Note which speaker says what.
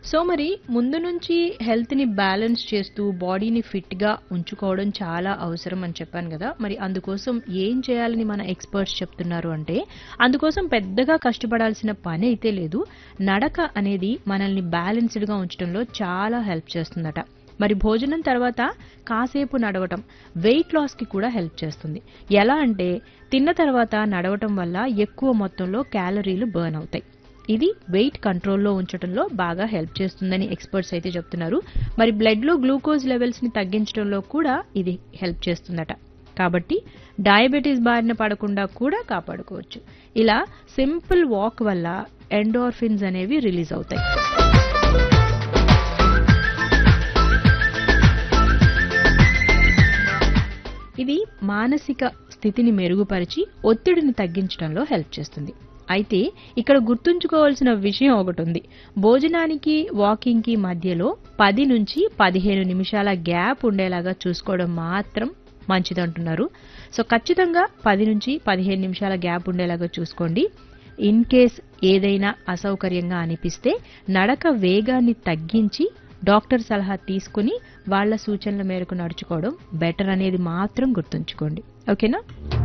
Speaker 1: so మరి ముందు నుంచి హెల్త్ని బ్యాలెన్స్ చేస్తూ బాడీని ఫిట్గా ఉంచుకోవడం చాలా అవసరం అని చెప్పాను కదా మరి అందుకోసం ఏం చేయాలని మన ఎక్స్పర్ట్స్ చెప్తున్నారు అంటే అందుకోసం పెద్దగా కష్టపడాల్సిన పని అయితే లేదు నడక అనేది మనల్ని బ్యాలెన్స్డ్గా ఉంచడంలో చాలా హెల్ప్ చేస్తుందట మరి భోజనం తర్వాత కాసేపు నడవటం వెయిట్ లాస్కి కూడా హెల్ప్ చేస్తుంది ఎలా అంటే తిన్న తర్వాత నడవటం వల్ల ఎక్కువ మొత్తంలో క్యాలరీలు బర్న్ అవుతాయి ఇది వెయిట్ కంట్రోల్లో ఉంచడంలో బాగా హెల్ప్ చేస్తుందని ఎక్స్పర్ట్స్ అయితే చెప్తున్నారు మరి బ్లడ్లో గ్లూకోజ్ లెవెల్స్ని తగ్గించడంలో కూడా ఇది హెల్ప్ చేస్తుందట కాబట్టి డయాబెటీస్ బారిన పడకుండా కూడా కాపాడుకోవచ్చు ఇలా సింపుల్ వాక్ వల్ల ఎండోర్ఫిన్స్ అనేవి రిలీజ్ అవుతాయి ఇది మానసిక స్థితిని మెరుగుపరిచి ఒత్తిడిని తగ్గించడంలో హెల్ప్ చేస్తుంది అయితే ఇక్కడ గుర్తుంచుకోవాల్సిన విషయం ఒకటి ఉంది భోజనానికి వాకింగ్కి మధ్యలో పది నుంచి పదిహేను నిమిషాల గ్యాప్ ఉండేలాగా చూసుకోవడం మాత్రం మంచిదంటున్నారు సో ఖచ్చితంగా పది నుంచి పదిహేను నిమిషాల గ్యాప్ ఉండేలాగా చూసుకోండి ఇన్ కేస్ ఏదైనా అసౌకర్యంగా అనిపిస్తే నడక వేగాన్ని తగ్గించి డాక్టర్ సలహా తీసుకుని వాళ్ళ సూచనల మేరకు నడుచుకోవడం బెటర్ అనేది మాత్రం గుర్తుంచుకోండి ఓకేనా